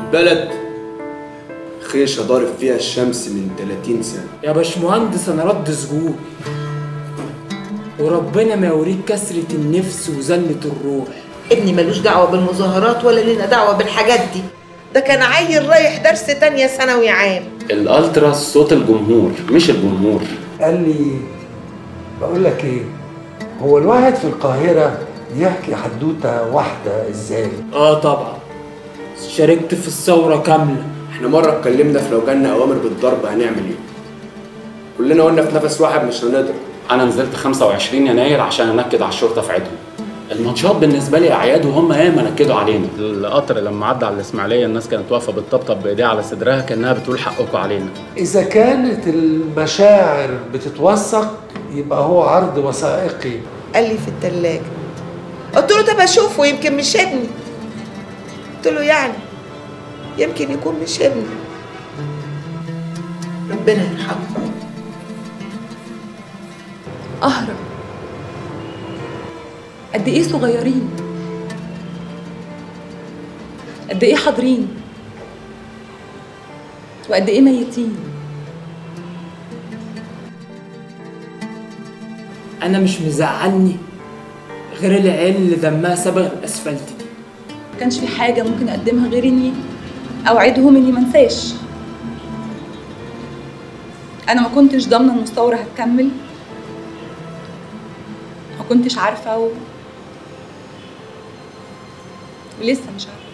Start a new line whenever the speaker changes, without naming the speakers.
البلد خيشة ضارب فيها الشمس من 30 سنة
يا باشمهندس انا رد سجود وربنا ما يوريك كسرة النفس وذلة الروح
ابني ملوش دعوة بالمظاهرات ولا لنا دعوة بالحاجات دي ده كان عيل رايح درس تانية ثانوي عام
الالتراس صوت الجمهور مش الجمهور
قال لي بقول لك ايه هو الواحد في القاهرة يحكي حدوتة واحدة ازاي
اه طبعا شاركت في الثورة كاملة
احنا مرة اتكلمنا في لو جالنا أوامر بالضرب هنعمل ايه كلنا قلنا في نفس واحد مش هنضرب
انا نزلت 25 يناير عشان انكد على الشرطه في عيدهم الماتشات بالنسبه لي اعياد وهم ياما نكدوا علينا القطر لما عدى على الاسماعيليه الناس كانت واقفه بتطبطب بايديها على صدرها كانها بتقول حقكم علينا
إذا كانت المشاعر بتتوثق يبقى هو عرض وثائقي
قال لي في التلاجة قلت له طب اشوفه يمكن مش ابني قلت له يعني يمكن يكون مش ابني ربنا يرحمه
أهرب قد إيه صغيرين قد إيه حاضرين وقد إيه ميتين
انا مش مزعلني غير العيال اللي دمها صبغ الاسفلت دي
ما كانش في حاجة ممكن أقدمها غير إني أوعدهم إني منساش أنا ما كنتش ضامنة إن الثورة هتكمل ما كنتش عارفة و... ولسه مش عارفة